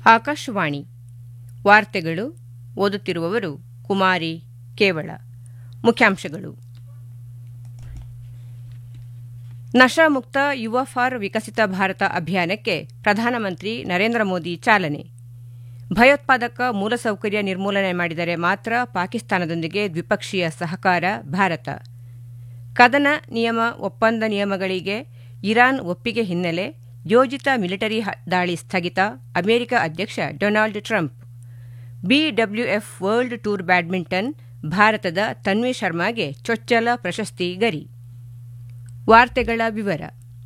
ಆಕಾಶವಾಣಿ ವಾರ್ತೆಗಳು ಓದುತ್ತಿರುವವರು ಕುಮಾರಿ ಕೇವಳ ಮುಖ್ಯಾಂಶಗಳು ನಶಾಮುಕ್ತ ಯುವ ಫಾರ್ ವಿಕಸಿತ ಭಾರತ ಅಭಿಯಾನಕ್ಕೆ ಪ್ರಧಾನಮಂತ್ರಿ ನರೇಂದ್ರ ಮೋದಿ ಚಾಲನೆ ಭಯೋತ್ಪಾದಕ ಮೂಲಸೌಕರ್ಯ ನಿರ್ಮೂಲನೆ ಮಾಡಿದರೆ ಮಾತ್ರ ಪಾಕಿಸ್ತಾನದೊಂದಿಗೆ ದ್ವಿಪಕ್ಷೀಯ ಸಹಕಾರ ಭಾರತ ಕದನ ನಿಯಮ ಒಪ್ಪಂದ ನಿಯಮಗಳಿಗೆ ಇರಾನ್ ಒಪ್ಪಿಗೆ ಹಿನ್ನೆಲೆ ಯೋಜಿತ ಮಿಲಿಟರಿ ದಾಳಿ ಸ್ಥಗಿತ ಅಮೆರಿಕ ಅಧ್ಯಕ್ಷ Donald Trump BWF world tour badminton ಭಾರತದ ತನ್ವಿ ಶರ್ಮಾಗೆ ಚೊಚ್ಚಲ ಪ್ರಶಸ್ತಿ ಗರಿ ವಾರ್ತೆಗಳ ವಿವರ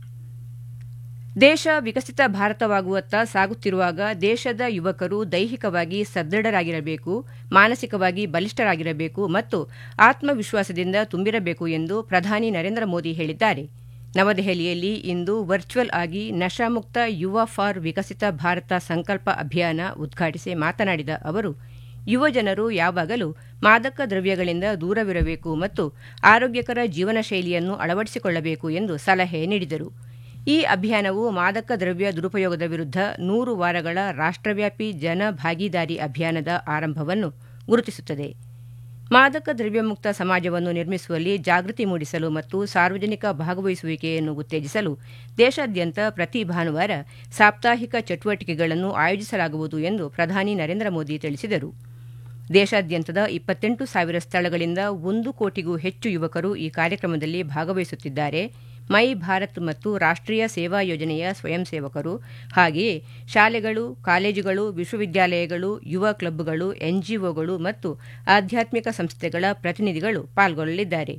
ದೇಶ ವಿಕಸಿತ ಭಾರತವಾಗುವತ್ತ ಸಾಗುತ್ತಿರುವಾಗ ದೇಶದ ಯುವಕರು ದೈಹಿಕವಾಗಿ ಸದೃಢರಾಗಿರಬೇಕು ಮಾನಸಿಕವಾಗಿ ಬಲಿಷ್ಠರಾಗಿರಬೇಕು ಮತ್ತು ಆತ್ಮವಿಶ್ವಾಸದಿಂದ ತುಂಬಿರಬೇಕು ಎಂದು ಪ್ರಧಾನಿ ನರೇಂದ್ರ ಮೋದಿ ಹೇಳಿದ್ದಾರೆ ನವದೆಹಲಿಯಲ್ಲಿ ಇಂದು ವರ್ಚುವಲ್ ಆಗಿ ನಶಾಮುಕ್ತ ಯುವ ಫಾರ್ ವಿಕಸಿತ ಭಾರತ ಸಂಕಲ್ಪ ಅಭಿಯಾನ ಉದ್ಘಾಟಿಸಿ ಮಾತನಾಡಿದ ಅವರು ಯುವಜನರು ಯಾವಾಗಲೂ ಮಾದಕ ದ್ರವ್ಯಗಳಿಂದ ದೂರವಿರಬೇಕು ಮತ್ತು ಆರೋಗ್ಯಕರ ಜೀವನ ಶೈಲಿಯನ್ನು ಅಳವಡಿಸಿಕೊಳ್ಳಬೇಕು ಎಂದು ಸಲಹೆ ನೀಡಿದರು ಈ ಅಭಿಯಾನವು ಮಾದಕ ದ್ರವ್ಯ ದುರುಪಯೋಗದ ವಿರುದ್ಧ ನೂರು ವಾರಗಳ ರಾಷ್ಟವ್ಯಾಪಿ ಜನ ಭಾಗೀದಾರಿ ಅಭಿಯಾನದ ಆರಂಭವನ್ನು ಗುರುತಿಸುತ್ತದೆ ಮಾದಕ ದ್ರವ್ಯಮುಕ್ತ ಸಮಾಜವನ್ನು ನಿರ್ಮಿಸುವಲ್ಲಿ ಜಾಗೃತಿ ಮೂಡಿಸಲು ಮತ್ತು ಸಾರ್ವಜನಿಕ ಭಾಗವಹಿಸುವಿಕೆಯನ್ನು ಉತ್ತೇಜಿಸಲು ದೇಶಾದ್ಯಂತ ಪ್ರತಿ ಭಾನುವಾರ ಸಾಪ್ತಾಹಿಕ ಚಟುವಟಿಕೆಗಳನ್ನು ಆಯೋಜಿಸಲಾಗುವುದು ಎಂದು ಪ್ರಧಾನಿ ನರೇಂದ್ರ ಮೋದಿ ತಿಳಿಸಿದರು ದೇಶಾದ್ಯಂತದ ಇಪ್ಪತ್ತೆಂಟು ಸಾವಿರ ಸ್ಥಳಗಳಿಂದ ಒಂದು ಕೋಟಿಗೂ ಹೆಚ್ಚು ಯುವಕರು ಈ ಕಾರ್ಯಕ್ರಮದಲ್ಲಿ ಭಾಗವಹಿಸುತ್ತಿದ್ದಾರೆ ಮೈ ಭಾರತ್ ಮತ್ತು ರಾಷ್ಟೀಯ ಸೇವಾ ಯೋಜನೆಯ ಸ್ವಯಂ ಸೇವಕರು ಹಾಗೆಯೇ ಶಾಲೆಗಳು ಕಾಲೇಜುಗಳು ವಿಶ್ವವಿದ್ಯಾಲಯಗಳು ಯುವ ಕ್ಲಬ್ಗಳು ಎನ್ಜಿಒಗಳು ಮತ್ತು ಆಧ್ಯಾತ್ಮಿಕ ಸಂಸ್ಥೆಗಳ ಪ್ರತಿನಿಧಿಗಳು ಪಾಲ್ಗೊಳ್ಳಲಿದ್ದಾರೆ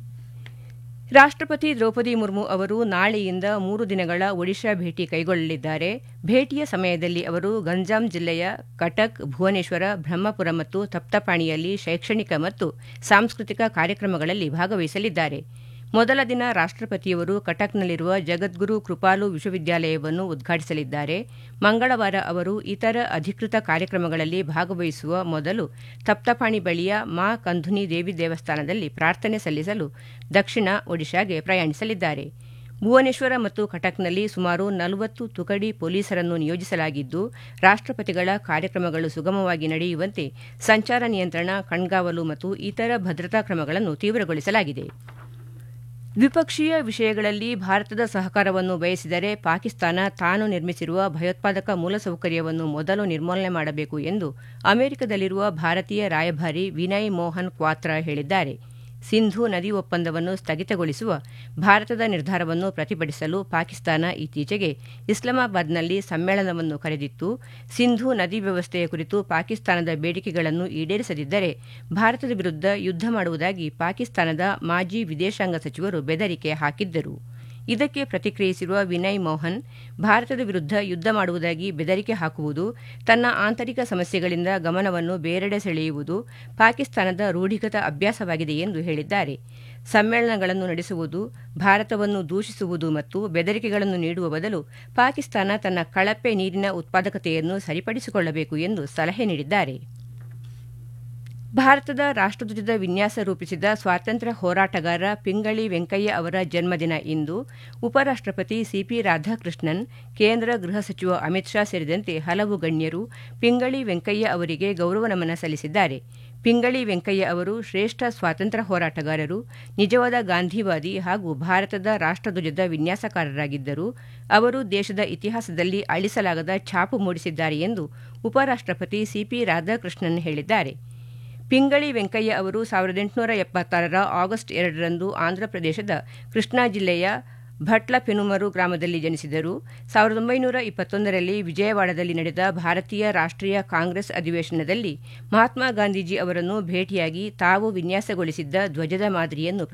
ರಾಷ್ಟಪತಿ ದ್ರೌಪದಿ ಮುರ್ಮು ಅವರು ನಾಳೆಯಿಂದ ಮೂರು ದಿನಗಳ ಒಡಿಶಾ ಭೇಟಿ ಕೈಗೊಳ್ಳಲಿದ್ದಾರೆ ಭೇಟಿಯ ಸಮಯದಲ್ಲಿ ಅವರು ಗಂಜಾಂ ಜಿಲ್ಲೆಯ ಕಟಕ್ ಭುವನೇಶ್ವರ ಬ್ರಹ್ಮಪುರ ಮತ್ತು ತಪ್ತಪಾಣಿಯಲ್ಲಿ ಶೈಕ್ಷಣಿಕ ಮತ್ತು ಸಾಂಸ್ಕೃತಿಕ ಕಾರ್ಯಕ್ರಮಗಳಲ್ಲಿ ಭಾಗವಹಿಸಲಿದ್ದಾರೆ ಮೊದಲ ದಿನ ರಾಷ್ಟಪತಿಯವರು ಕಟಕ್ನಲ್ಲಿರುವ ಜಗದ್ಗುರು ಕೃಪಾಲು ವಿಶ್ವವಿದ್ಯಾಲಯವನ್ನು ಉದ್ಘಾಟಿಸಲಿದ್ದಾರೆ ಮಂಗಳವಾರ ಅವರು ಇತರ ಅಧಿಕೃತ ಕಾರ್ಯಕ್ರಮಗಳಲ್ಲಿ ಭಾಗವಹಿಸುವ ಮೊದಲು ತಪ್ತಪಾಣಿ ಬಳಿಯ ಮಾ ಕಂಧುನಿ ದೇವಿ ದೇವಸ್ಥಾನದಲ್ಲಿ ಪ್ರಾರ್ಥನೆ ಸಲ್ಲಿಸಲು ದಕ್ಷಿಣ ಒಡಿಶಾಗೆ ಪ್ರಯಾಣಿಸಲಿದ್ದಾರೆ ಭುವನೇಶ್ವರ ಮತ್ತು ಕಟಕ್ನಲ್ಲಿ ಸುಮಾರು ನಲವತ್ತು ತುಕಡಿ ಪೊಲೀಸರನ್ನು ನಿಯೋಜಿಸಲಾಗಿದ್ದು ರಾಷ್ಟಪತಿಗಳ ಕಾರ್ಯಕ್ರಮಗಳು ಸುಗಮವಾಗಿ ನಡೆಯುವಂತೆ ಸಂಚಾರ ನಿಯಂತ್ರಣ ಕಣ್ಗಾವಲು ಮತ್ತು ಇತರ ಭದ್ರತಾ ಕ್ರಮಗಳನ್ನು ತೀವ್ರಗೊಳಿಸಲಾಗಿದೆ ದ್ವಿಪಕ್ಷೀಯ ವಿಷಯಗಳಲ್ಲಿ ಭಾರತದ ಸಹಕಾರವನ್ನು ಬಯಸಿದರೆ ಪಾಕಿಸ್ತಾನ ತಾನು ನಿರ್ಮಿಸಿರುವ ಭಯೋತ್ಪಾದಕ ಮೂಲಸೌಕರ್ಯವನ್ನು ಮೊದಲು ನಿರ್ಮೂಲನೆ ಮಾಡಬೇಕು ಎಂದು ಅಮೆರಿಕದಲ್ಲಿರುವ ಭಾರತೀಯ ರಾಯಭಾರಿ ವಿನಯ್ ಮೋಹನ್ ಕ್ವಾತ್ರಾ ಹೇಳಿದ್ದಾರೆ ಸಿಂಧೂ ನದಿ ಒಪ್ಪಂದವನ್ನು ಸ್ಥಗಿತಗೊಳಿಸುವ ಭಾರತದ ನಿರ್ಧಾರವನ್ನು ಪ್ರತಿಭಟಿಸಲು ಪಾಕಿಸ್ತಾನ ಇತ್ತೀಚೆಗೆ ಇಸ್ಲಾಮಾಬಾದ್ನಲ್ಲಿ ಸಮ್ಮೇಳನವನ್ನು ಕರೆದಿತ್ತು ಸಿಂಧೂ ನದಿ ವ್ಯವಸ್ಥೆಯ ಕುರಿತು ಪಾಕಿಸ್ತಾನದ ಬೇಡಿಕೆಗಳನ್ನು ಈಡೇರಿಸದಿದ್ದರೆ ಭಾರತದ ವಿರುದ್ಧ ಯುದ್ಧ ಮಾಡುವುದಾಗಿ ಪಾಕಿಸ್ತಾನದ ಮಾಜಿ ವಿದೇಶಾಂಗ ಸಚಿವರು ಬೆದರಿಕೆ ಹಾಕಿದ್ದರು ಇದಕ್ಕೆ ಪ್ರತಿಕ್ರಿಯಿಸಿರುವ ವಿನಯ್ ಮೋಹನ್ ಭಾರತದ ವಿರುದ್ಧ ಯುದ್ಧ ಮಾಡುವುದಾಗಿ ಬೆದರಿಕೆ ಹಾಕುವುದು ತನ್ನ ಆಂತರಿಕ ಸಮಸ್ಯೆಗಳಿಂದ ಗಮನವನ್ನು ಬೇರೆಡೆ ಸೆಳೆಯುವುದು ಪಾಕಿಸ್ತಾನದ ರೂಢಿಗತ ಅಭ್ಯಾಸವಾಗಿದೆ ಎಂದು ಹೇಳಿದ್ದಾರೆ ಸಮ್ಮೇಳನಗಳನ್ನು ನಡೆಸುವುದು ಭಾರತವನ್ನು ದೂಷಿಸುವುದು ಮತ್ತು ಬೆದರಿಕೆಗಳನ್ನು ನೀಡುವ ಬದಲು ಪಾಕಿಸ್ತಾನ ತನ್ನ ಕಳಪೆ ನೀರಿನ ಉತ್ಪಾದಕತೆಯನ್ನು ಸರಿಪಡಿಸಿಕೊಳ್ಳಬೇಕು ಎಂದು ಸಲಹೆ ನೀಡಿದ್ದಾರೆ ಭಾರತದ ರಾಷ್ಟಧ್ವಜದ ವಿನ್ಯಾಸ ರೂಪಿಸಿದ ಸ್ವಾತಂತ್ರ್ಯ ಹೋರಾಟಗಾರ ಪಿಂಗಳಿ ವೆಂಕಯ್ಯ ಅವರ ಜನ್ಮದಿನ ಇಂದು ಉಪರಾಷ್ಟಪತಿ ಸಿಪಿ ರಾಧಾಕೃಷ್ಣನ್ ಕೇಂದ್ರ ಗೃಹ ಸಚಿವ ಅಮಿತ್ ಶಾ ಸೇರಿದಂತೆ ಹಲವು ಗಣ್ಯರು ಪಿಂಗಳಿ ವೆಂಕಯ್ಯ ಅವರಿಗೆ ಗೌರವ ನಮನ ಸಲ್ಲಿಸಿದ್ದಾರೆ ಪಿಂಗಳಿ ವೆಂಕಯ್ಯ ಅವರು ಶ್ರೇಷ್ಠ ಸ್ವಾತಂತ್ರ್ಯ ಹೋರಾಟಗಾರರು ನಿಜವಾದ ಗಾಂಧಿವಾದಿ ಹಾಗೂ ಭಾರತದ ರಾಷ್ಟಧ್ವಜದ ವಿನ್ಯಾಸಕಾರರಾಗಿದ್ದರು ಅವರು ದೇಶದ ಇತಿಹಾಸದಲ್ಲಿ ಅಳಿಸಲಾಗದ ಛಾಪು ಮೂಡಿಸಿದ್ದಾರೆ ಎಂದು ಉಪರಾಷ್ಟಪತಿ ಸಿಪಿ ರಾಧಾಕೃಷ್ಣನ್ ಹೇಳಿದ್ದಾರೆ ಪಿಂಗಳಿ ವೆಂಕಯ್ಯ ಅವರು ಸಾವಿರದ ಎಂಟುನೂರ ಎಪ್ಪತ್ತಾರರ ಆಗಸ್ಟ್ ಎರಡರಂದು ಆಂಧ್ರಪ್ರದೇಶದ ಕೃಷ್ಣಾ ಜಿಲ್ಲೆಯ ಭಟ್ಲ ಪೆನುಮರು ಗ್ರಾಮದಲ್ಲಿ ಜನಿಸಿದರು ಸಾವಿರದ ಒಂಬೈನೂರ ಇಪ್ಪತ್ತೊಂದರಲ್ಲಿ ವಿಜಯವಾಡದಲ್ಲಿ ನಡೆದ ಭಾರತೀಯ ರಾಷ್ಟೀಯ ಕಾಂಗ್ರೆಸ್ ಅಧಿವೇಶನದಲ್ಲಿ ಮಹಾತ್ಮ ಗಾಂಧೀಜಿ ಅವರನ್ನು ಭೇಟಿಯಾಗಿ ತಾವು ವಿನ್ಯಾಸಗೊಳಿಸಿದ್ದ ಧ್ವಜದ ಮಾದರಿಯನ್ನು